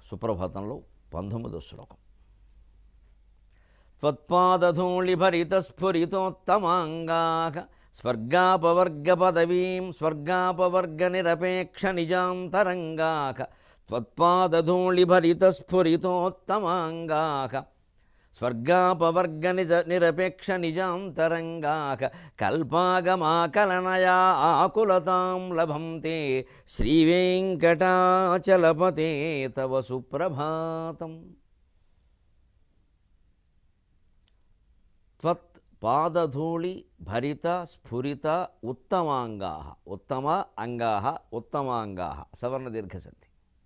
సుప్రభాతంలో పంతొమ్మిదో శ్లోకం త్వత్పాదధూళిభరితస్ఫురితోత్తమాంగాక స్వర్గాపవర్గపదవీం స్వర్గాపవర్గనిరపేక్ష నిజాంతరంగాక త్వత్పాదధూళిభరితస్ఫురితోత్తమాంగాక స్వర్గాపవర్గ నిజ నిరపేక్ష నిజాంతరంగాక కల్పాగమాకలనయా ఆకులతాం లభంతే శ్రీవేంకటాచలపతే తవ సుప్రభాతం త్వత్ పాదధూళి భరిత స్ఫురిత ఉత్తమాంగా ఉత్తమ అంగా ఉత్తమాంగా సవర్ణ దీర్ఘసంధి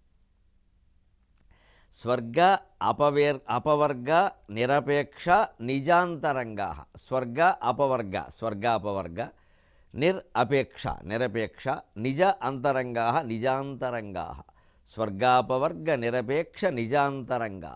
స్వర్గ అపవేర్ అపవర్గ నిరపేక్ష నిజాంతరంగా స్వర్గ అపవర్గ స్వర్గ అపవర్గ నిర్ అపేక్ష నిరపేక్ష నిజ అంతరంగా నిజాంతరంగా స్వర్గాపవర్గ నిరపేక్ష నిజాంతరంగా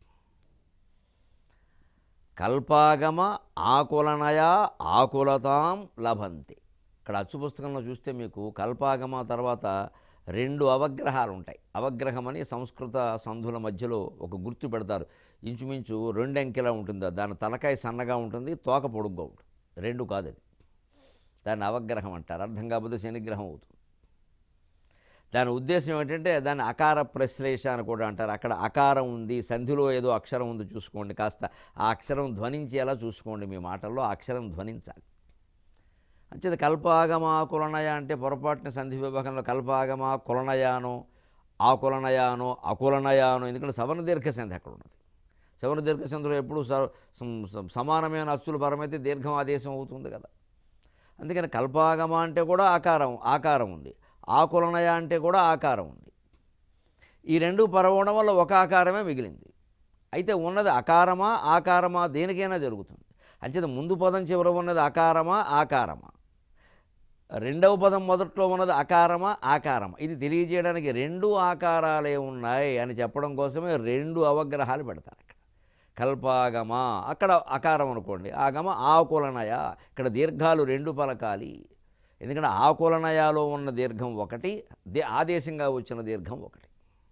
కల్పాగమ ఆకులనయా ఆకులతాం లభంతి ఇక్కడ అచ్చు పుస్తకంలో చూస్తే మీకు కల్పాగమ తర్వాత రెండు అవగ్రహాలు ఉంటాయి అవగ్రహం అని సంస్కృత సంధుల మధ్యలో ఒక గుర్తు పెడతారు ఇంచుమించు రెండు అంకెలా ఉంటుంది దాని తలకాయ సన్నగా ఉంటుంది తోక పొడుగ్గా ఉంటుంది రెండు కాదు అది దాన్ని అవగ్రహం అంటారు అర్థం కాకపోతే శనిగ్రహం అవుతుంది దాని ఉద్దేశం ఏంటంటే దాన్ని అకార ప్రశ్లేష అని కూడా అంటారు అక్కడ అకారం ఉంది సంధిలో ఏదో అక్షరం ఉంది చూసుకోండి కాస్త ఆ అక్షరం ధ్వనించేలా చూసుకోండి మీ మాటల్లో ఆ అక్షరం ధ్వనించాలి అంచేది కల్పాగమా కులనయ అంటే పొరపాటున సంధి విభాగంలో కల్పాగమా కులనయానో ఆకులనయానో అకులనయానో ఎందుకంటే సవర్ణ దీర్ఘ సంధి అక్కడ ఉన్నది సవర్ణ దీర్ఘ సంధిలో ఎప్పుడు స- సం- సం- సమానమైన అచ్చులు పరమైతే దీర్ఘం ఆదేశం అవుతుంది కదా అందుకని కల్పాగమ అంటే కూడా ఆకారం ఆకారం ఉంది ఆకులనయ అంటే కూడా ఆకారం ఉంది ఈ రెండు పరవడం వల్ల ఒక ఆకారమే మిగిలింది అయితే ఉన్నది అకారమా ఆకారమా దేనికైనా జరుగుతుంది అంచేత ముందు పదం చివర ఉన్నది అకారమా ఆకారమా రెండవ పదం మొదట్లో ఉన్నది అకారమా ఆకారమా ఇది తెలియజేయడానికి రెండు ఆకారాలే ఉన్నాయి అని చెప్పడం కోసమే రెండు అవగ్రహాలు పెడతారు అక్కడ కల్పాగమ అక్కడ అకారం అనుకోండి ఆగమ ఆకులనయ ఇక్కడ దీర్ఘాలు రెండు పలకాలి ఎందుకంటే ఆకులనయాలో ఉన్న దీర్ఘం ఒకటి దే ఆదేశంగా వచ్చిన దీర్ఘం ఒకటి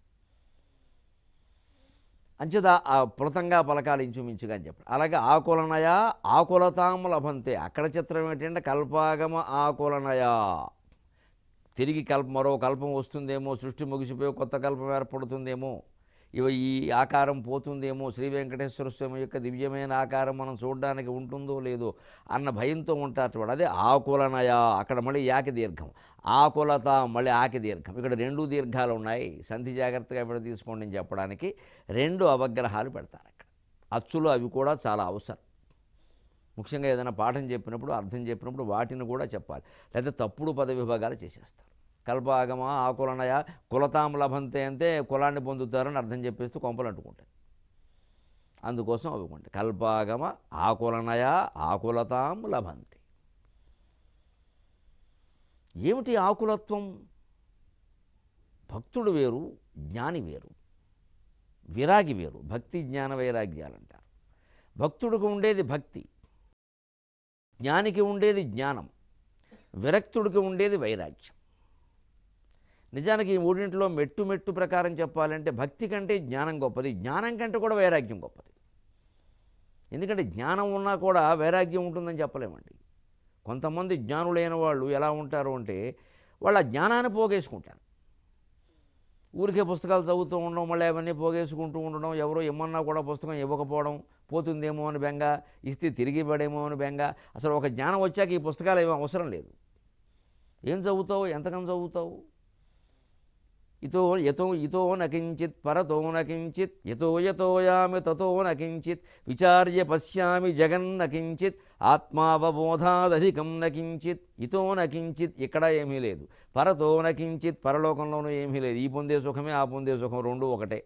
అంచేత ఆ ప్లుతంగా పలకాలు ఇంచుమించుగా అని చెప్పడం అలాగే ఆకులనయ ఆకులతాం లభంతే అక్కడ చిత్రం ఏంటంటే కల్పాగమ ఆకులనయ తిరిగి కల్ప మరో కల్పం వస్తుందేమో సృష్టి ముగిసిపోయి కొత్త కల్పం ఏర్పడుతుందేమో ఇవ ఈ ఆకారం పోతుందేమో శ్రీ వెంకటేశ్వర స్వామి యొక్క దివ్యమైన ఆకారం మనం చూడడానికి ఉంటుందో లేదో అన్న భయంతో ఉంటారు చూడ అదే ఆకులనయ అక్కడ మళ్ళీ యాకి దీర్ఘం ఆకులత మళ్ళీ ఆకి దీర్ఘం ఇక్కడ రెండు దీర్ఘాలు ఉన్నాయి సంధి జాగ్రత్తగా విడ తీసుకోండి అని చెప్పడానికి రెండు అవగ్రహాలు పెడతారు అక్కడ అచ్చులు అవి కూడా చాలా అవసరం ముఖ్యంగా ఏదైనా పాఠం చెప్పినప్పుడు అర్థం చెప్పినప్పుడు వాటిని కూడా చెప్పాలి లేదా తప్పుడు పద విభాగాలు చేసేస్తారు కల్పాగమ ఆకులనయ కులతాం లభంతే అంటే కులాన్ని పొందుతారని అర్థం చెప్పేస్తూ కొంపలు అంటుకుంటాయి అందుకోసం అవి ఉంటాయి కల్పాగమ ఆకులనయ ఆకులతాం లభంతి ఏమిటి ఆకులత్వం భక్తుడు వేరు జ్ఞాని వేరు విరాగి వేరు భక్తి జ్ఞాన వైరాగ్యాలు అంటారు భక్తుడికి ఉండేది భక్తి జ్ఞానికి ఉండేది జ్ఞానం విరక్తుడికి ఉండేది వైరాగ్యం నిజానికి ఈ మూడింటిలో మెట్టు మెట్టు ప్రకారం చెప్పాలంటే భక్తి కంటే జ్ఞానం గొప్పది జ్ఞానం కంటే కూడా వైరాగ్యం గొప్పది ఎందుకంటే జ్ఞానం ఉన్నా కూడా వైరాగ్యం ఉంటుందని చెప్పలేమండి కొంతమంది జ్ఞానులైన వాళ్ళు ఎలా ఉంటారు అంటే వాళ్ళ జ్ఞానాన్ని పోగేసుకుంటారు ఊరికే పుస్తకాలు చదువుతూ ఉండడం మళ్ళీ అవన్నీ పోగేసుకుంటూ ఉండడం ఎవరో ఇమ్మన్నా కూడా పుస్తకం ఇవ్వకపోవడం పోతుందేమో అని బెంగ ఇస్తే తిరిగి పడేమో అని బెంగ అసలు ఒక జ్ఞానం వచ్చాక ఈ పుస్తకాలు ఏమీ అవసరం లేదు ఏం చదువుతావు ఎంతకం చదువుతావు ఇతో యతో ఇతో నకించిత్ పరతో నకించిత్ యతో యతోయామి తతో నకించిత్ విచార్య పశ్యామి జగన్నకించిత్ ఆత్మావబోధాదధికం నకించిత్ ఇతో నకించిత్ ఇక్కడ ఏమీ లేదు పరతో నకించిత్ పరలోకంలోనూ ఏమీ లేదు ఈ పొందే సుఖమే ఆ పొందే సుఖం రెండు ఒకటే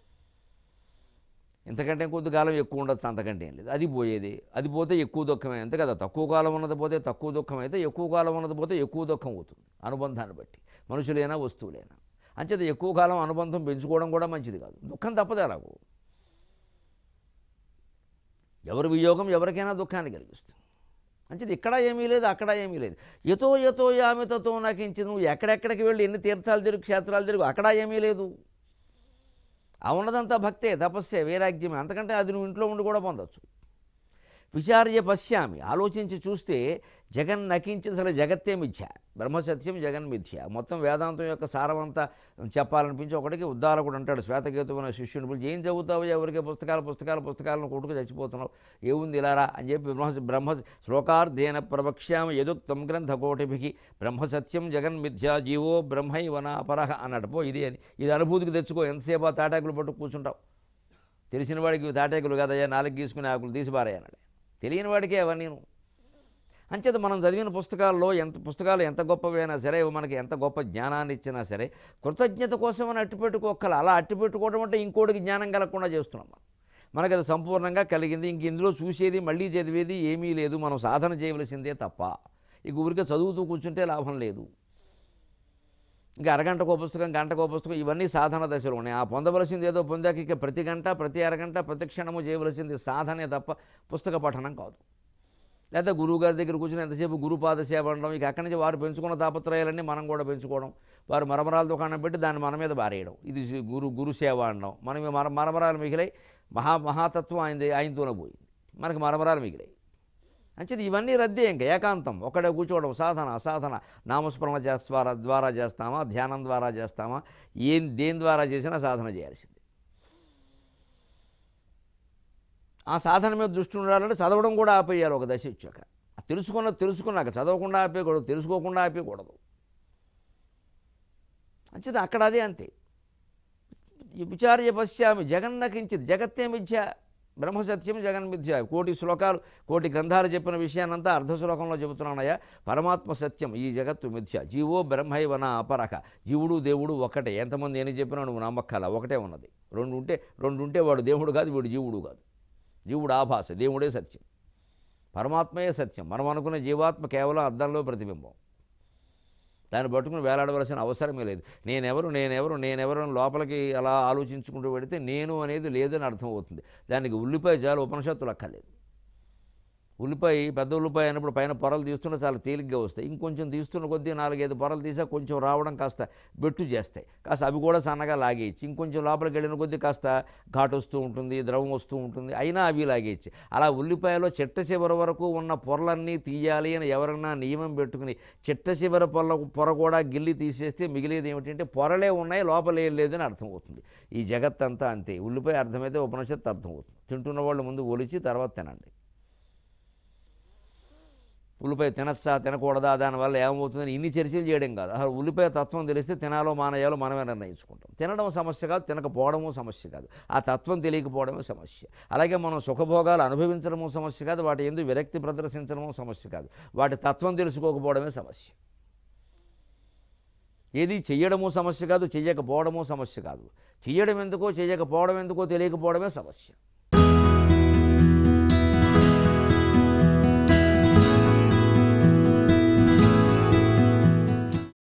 ఇంతకంటే కొద్ది కాలం ఎక్కువ ఉండొచ్చు అంతకంటే ఏం లేదు అది పోయేది అది పోతే ఎక్కువ దుఃఖమే అంతే కదా తక్కువ కాలం ఉన్నది పోతే తక్కువ దుఃఖం అయితే ఎక్కువ కాలం ఉన్నది పోతే ఎక్కువ దుఃఖం అవుతుంది అనుబంధాన్ని బట్టి మనుషులైనా వస్తువులైనా అంచేత ఎక్కువ కాలం అనుబంధం పెంచుకోవడం కూడా మంచిది కాదు దుఃఖం తప్పదు అలాగూ ఎవరి వియోగం ఎవరికైనా దుఃఖాన్ని కలిగిస్తుంది అంచేది ఇక్కడ ఏమీ లేదు అక్కడ ఏమీ లేదు ఎతో ఎతో యామితతో నాకించి నువ్వు ఎక్కడెక్కడికి వెళ్ళి ఎన్ని తీర్థాలు తిరుగు క్షేత్రాలు తిరుగు అక్కడ ఏమీ లేదు ఆ ఉన్నదంతా భక్తే తపస్సే వైరాగ్యమే అంతకంటే అది నువ్వు ఇంట్లో ఉండి కూడా పొందొచ్చు విచార్య పశ్యామి ఆలోచించి చూస్తే జగన్ నకించి అసలు జగత్తే మిథ్య బ్రహ్మసత్యం జగన్ మిథ్య మొత్తం వేదాంతం యొక్క సారమంతా చెప్పాలనిపించి ఒకటికి ఉద్దాలకుడు అంటాడు శ్వేతకేతు అనే శిష్యుని పిలిచి ఏం చదువుతావు ఎవరికి పుస్తకాలు పుస్తకాలు పుస్తకాలను కొట్టుకు చచ్చిపోతున్నావు ఏముంది ఇలారా అని చెప్పి బ్రహ్మ బ్రహ్మ శ్లోకార్థేన ప్రవక్ష్యామ యదుక్తం గ్రంథకోటిభికి బ్రహ్మసత్యం జగన్ మిథ్య జీవో బ్రహ్మైవనాపరహ అన్నాడు పో ఇది అని ఇది అనుభూతికి తెచ్చుకో ఎంతసేపు ఆ తాటాకులు పట్టు కూర్చుంటావు తెలిసిన వాడికి తాటాకులు కదయ్యా నాలుగు గీసుకుని ఆకులు తీసి పారేయన్నాడు తెలియని వాడికే అవన్నీ అంచేత మనం చదివిన పుస్తకాల్లో ఎంత పుస్తకాలు ఎంత గొప్పవైనా సరే ఇవి మనకి ఎంత గొప్ప జ్ఞానాన్ని ఇచ్చినా సరే కృతజ్ఞత కోసం అని అట్టిపెట్టుకోక్కల అలా అట్టిపెట్టుకోవడం అంటే ఇంకోటికి జ్ఞానం కలగకుండా చేస్తున్నాం మనం మనకు అది సంపూర్ణంగా కలిగింది ఇంక ఇందులో చూసేది మళ్ళీ చదివేది ఏమీ లేదు మనం సాధన చేయవలసిందే తప్ప ఇక ఊరికే చదువుతూ కూర్చుంటే లాభం లేదు ఇంకా అరగంటకో పుస్తకం గంటకో పుస్తకం ఇవన్నీ సాధన దశలు ఉన్నాయి ఆ పొందవలసింది ఏదో పొందాక ఇక ప్రతి గంట ప్రతి అరగంట ప్రతి క్షణము చేయవలసింది సాధనే తప్ప పుస్తక పఠనం కాదు లేదా గురువు గారి దగ్గర కూర్చుని ఎంతసేపు గురుపాద సేవ అనడం ఇక అక్కడి నుంచి వారు పెంచుకున్న తాపత్రయాలన్నీ మనం కూడా పెంచుకోవడం వారు మరమరాల దుకాణం పెట్టి దాన్ని మన మీద బారేయడం ఇది గురు గురు సేవ అనడం మనం మర మరమరాలు మిగిలాయి మహా మహాతత్వం ఆయన ఆయనతోనే పోయింది మనకి మరమరాలు మిగిలాయి అంచేది ఇవన్నీ రద్దే ఇంకా ఏకాంతం ఒకడే కూర్చోవడం సాధన సాధన నామస్మరణ చేస్ ద్వారా ద్వారా చేస్తామా ధ్యానం ద్వారా చేస్తామా ఏం దేని ద్వారా చేసినా సాధన చేయాల్సింది ఆ సాధన మీద దృష్టి ఉండాలంటే చదవడం కూడా ఆపేయాలి ఒక దశ వచ్చాక ఆ తెలుసుకున్న తెలుసుకున్నాక చదవకుండా ఆపేయకూడదు తెలుసుకోకుండా ఆపేయకూడదు అంచేది అక్కడ అదే అంతే ఈ విచార్య పశ్యామి జగన్నకించిత్ జగత్తే మిథ్య బ్రహ్మసత్యం జగన్ మిథ్య కోటి శ్లోకాలు కోటి గ్రంథాలు చెప్పిన విషయాన్నంతా అర్ధ శ్లోకంలో చెబుతున్నానయ్యా పరమాత్మ సత్యం ఈ జగత్తు మిథ్య జీవో బ్రహ్మైవన అపరక జీవుడు దేవుడు ఒకటే ఎంతమంది ఎన్ని చెప్పినా నువ్వు నమ్మక్కల ఒకటే ఉన్నది రెండు ఉంటే రెండు ఉంటే వాడు దేవుడు కాదు వీడు జీవుడు కాదు జీవుడు ఆభాస దేవుడే సత్యం పరమాత్మయే సత్యం మనం అనుకునే జీవాత్మ కేవలం అద్దంలో ప్రతిబింబం దాన్ని పట్టుకుని వేలాడవలసిన అవసరమే లేదు నేనెవరు నేనెవరు నేనెవరు అని లోపలికి అలా ఆలోచించుకుంటూ పెడితే నేను అనేది లేదని అర్థం అవుతుంది దానికి ఉల్లిపాయ చాలు ఉపనిషత్తులు అక్కర్లేదు ఉల్లిపాయ పెద్ద ఉల్లిపాయ అయినప్పుడు పైన పొరలు తీస్తుంటే చాలా తేలిగ్గా వస్తాయి ఇంకొంచెం తీస్తున్న కొద్దీ నాలుగైదు పొరలు తీసా కొంచెం రావడం కాస్త బెట్టు చేస్తాయి కాస్త అవి కూడా సన్నగా లాగేయచ్చు ఇంకొంచెం లోపలికి వెళ్ళిన కొద్దీ కాస్త ఘాటు వస్తూ ఉంటుంది ద్రవం వస్తూ ఉంటుంది అయినా అవి లాగేయచ్చు అలా ఉల్లిపాయలో చిట్ట చివరి వరకు ఉన్న పొరలన్నీ తీయాలి అని ఎవరన్నా నియమం పెట్టుకుని చిట్ట చివరి పొర పొర కూడా గిల్లి తీసేస్తే మిగిలేది ఏమిటంటే పొరలే ఉన్నాయి లోపలే లేదని అర్థమవుతుంది ఈ జగత్తంతా అంతే ఉల్లిపాయ అర్థమైతే ఉపనిషత్తు అర్థమవుతుంది తింటున్న వాళ్ళు ముందు ఒలిచి తర్వాత తినండి ఉల్లిపాయ తినచ్చా తినకూడదా దానివల్ల ఏమవుతుందని ఇన్ని చర్చలు చేయడం కాదు అసలు ఉల్లిపాయ తత్వం తెలిస్తే తినాలో మానేయాలో మనమే నిర్ణయించుకుంటాం తినడం సమస్య కాదు తినకపోవడము సమస్య కాదు ఆ తత్వం తెలియకపోవడమే సమస్య అలాగే మనం సుఖభోగాలు అనుభవించడము సమస్య కాదు వాటి ఎందుకు విరక్తి ప్రదర్శించడము సమస్య కాదు వాటి తత్వం తెలుసుకోకపోవడమే సమస్య ఏది చెయ్యడము సమస్య కాదు చెయ్యకపోవడము సమస్య కాదు చెయ్యడం ఎందుకో చెయ్యకపోవడం ఎందుకో తెలియకపోవడమే సమస్య